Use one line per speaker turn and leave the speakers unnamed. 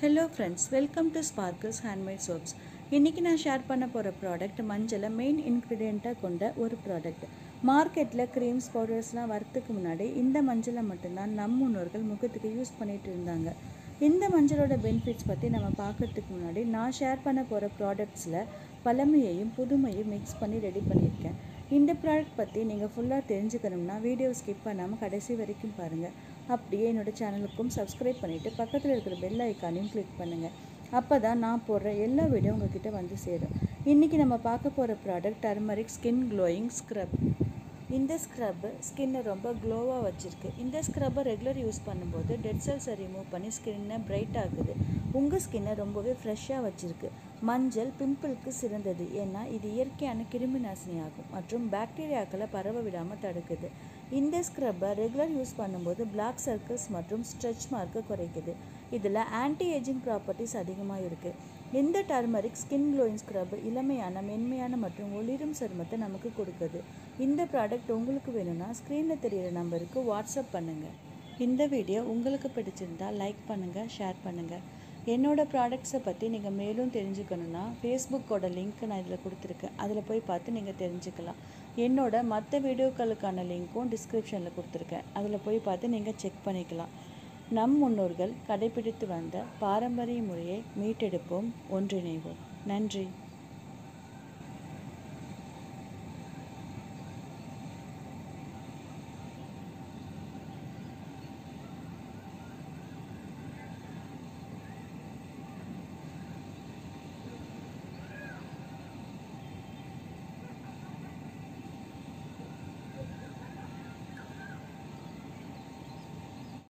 hello friends welcome to sparkles handmade soaps இன்றைக்கி நான் share பண்ண போகிற ப்ராடக்ட் மஞ்சளை மெயின் இன்க்ரீடியண்ட்டாக கொண்ட ஒரு ப்ராடக்ட் மார்க்கெட்டில் க்ரீம்ஸ் பவுடர்ஸ்லாம் வரத்துக்கு முன்னாடி இந்த மஞ்சளை மட்டும்தான் நம் முன்னோர்கள் முகத்துக்கு யூஸ் பண்ணிட்டு இருந்தாங்க இந்த மஞ்சளோட பெனிஃபிட்ஸ் பற்றி நம்ம பார்க்கறதுக்கு முன்னாடி நான் ஷேர் பண்ண போகிற ப்ராடக்ட்ஸில் பழமையையும் புதுமையும் மிக்ஸ் பண்ணி ரெடி பண்ணியிருக்கேன் இந்த ப்ராடக்ட் பற்றி நீங்கள் ஃபுல்லாக தெரிஞ்சுக்கணும்னா வீடியோ ஸ்கிப் பண்ணாமல் கடைசி வரைக்கும் பாருங்கள் அப்படியே என்னோட சேனலுக்கும் சப்ஸ்கிரைப் பண்ணிவிட்டு பக்கத்தில் இருக்கிற பெல் ஐக்கானையும் கிளிக் பண்ணுங்கள் அப்போ தான் நான் போடுற எல்லா வீடியோ உங்ககிட்ட வந்து சேரும் இன்றைக்கி நம்ம பார்க்க போகிற product turmeric skin glowing scrub இந்த ஸ்க்ரப்பு ஸ்கின்னை ரொம்ப க்ளோவாக வச்சுருக்கு இந்த ஸ்க்ரப்பை ரெகுலர் யூஸ் பண்ணும்போது டெட் செல்ஸை ரிமூவ் பண்ணி ஸ்கின்னை பிரைட் ஆகுது உங்கள் ஸ்கின்னை ரொம்பவே ஃப்ரெஷ்ஷாக வச்சுருக்கு மஞ்சள் பிம்பிளுக்கு சிறந்தது ஏன்னா இது இயற்கையான கிருமி நாசினி ஆகும் மற்றும் பாக்டீரியாக்களை பரவ விடாமல் தடுக்குது இந்த ஸ்க்ரப்பை ரெகுலர் யூஸ் பண்ணும்போது பிளாக் சர்க்கிள்ஸ் மற்றும் ஸ்ட்ரெச் மார்க்கை குறைக்குது இதில் ஆன்டி ஏஜிங் ப்ராப்பர்ட்டிஸ் அதிகமாக இருக்குது இந்த டர்மரிக் ஸ்கின் க்ளோயிங் ஸ்க்ரப் இளமையான மென்மையான மற்றும் ஒளிரும் சருமத்தை நமக்கு கொடுக்குது இந்த ப்ராடக்ட் உங்களுக்கு வேணும்னா ஸ்க்ரீனில் தெரியிற நம்பருக்கு வாட்ஸ்அப் பண்ணுங்கள் இந்த வீடியோ உங்களுக்கு பிடிச்சிருந்தா லைக் பண்ணுங்கள் ஷேர் பண்ணுங்கள் என்னோட ப்ராடக்ட்ஸை பற்றி நீங்கள் மேலும் தெரிஞ்சுக்கணுன்னா ஃபேஸ்புக்கோட லிங்க் நான் இதில் கொடுத்துருக்கேன் அதில் போய் பார்த்து நீங்கள் தெரிஞ்சுக்கலாம் என்னோட மற்ற வீடியோக்களுக்கான லிங்க்கும் டிஸ்கிரிப்ஷனில் கொடுத்துருக்கேன் அதில் போய் பார்த்து நீங்கள் செக் பண்ணிக்கலாம் நம் முன்னோர்கள் கடைபிடித்து வந்த பாரம்பரிய முறையை மீட்டெடுப்போம் ஒன்றிணைவோம் நன்றி